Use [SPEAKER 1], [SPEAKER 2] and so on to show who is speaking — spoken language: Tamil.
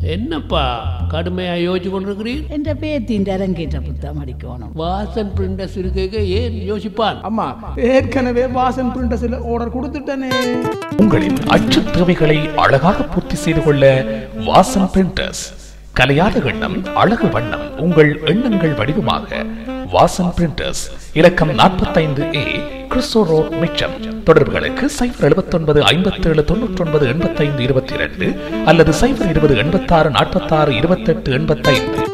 [SPEAKER 1] என்னப்பா கடுமையா யோசிச்சு கொண்டிருக்கிறீர்
[SPEAKER 2] என்ற பேத்தின் அரங்கேற்ற புத்தகம் அடிக்கணும்
[SPEAKER 1] வாசன் பிரிண்டர்ஸ் இருக்க ஏன் யோசிப்பான்
[SPEAKER 3] அம்மா ஏற்கனவே வாசன் பிரிண்டர்ஸில் ஆர்டர் கொடுத்துட்டேனே
[SPEAKER 4] உங்களின் அச்சு தேவைகளை அழகாக பூர்த்தி செய்து கொள்ள வாசன் பிரிண்டர்ஸ் கலையாத எண்ணம் அழகு வண்ணம் உங்கள் எண்ணங்கள் வடிவமாக வாசன் பிரிண்டர்ஸ் இலக்கம் நாற்பத்தைந்து ஏ கிறிஸ்டோ ரோட் மிச்சம் தொடர்புகளுக்கு சைபர் எழுபத்தொன்பது ஐம்பத்தேழு தொண்ணூற்றொன்பது எண்பத்தைந்து இருபத்தி இரண்டு அல்லது சைபர் இருபது எண்பத்தாறு நாற்பத்தாறு இருபத்தெட்டு எண்பத்தைந்து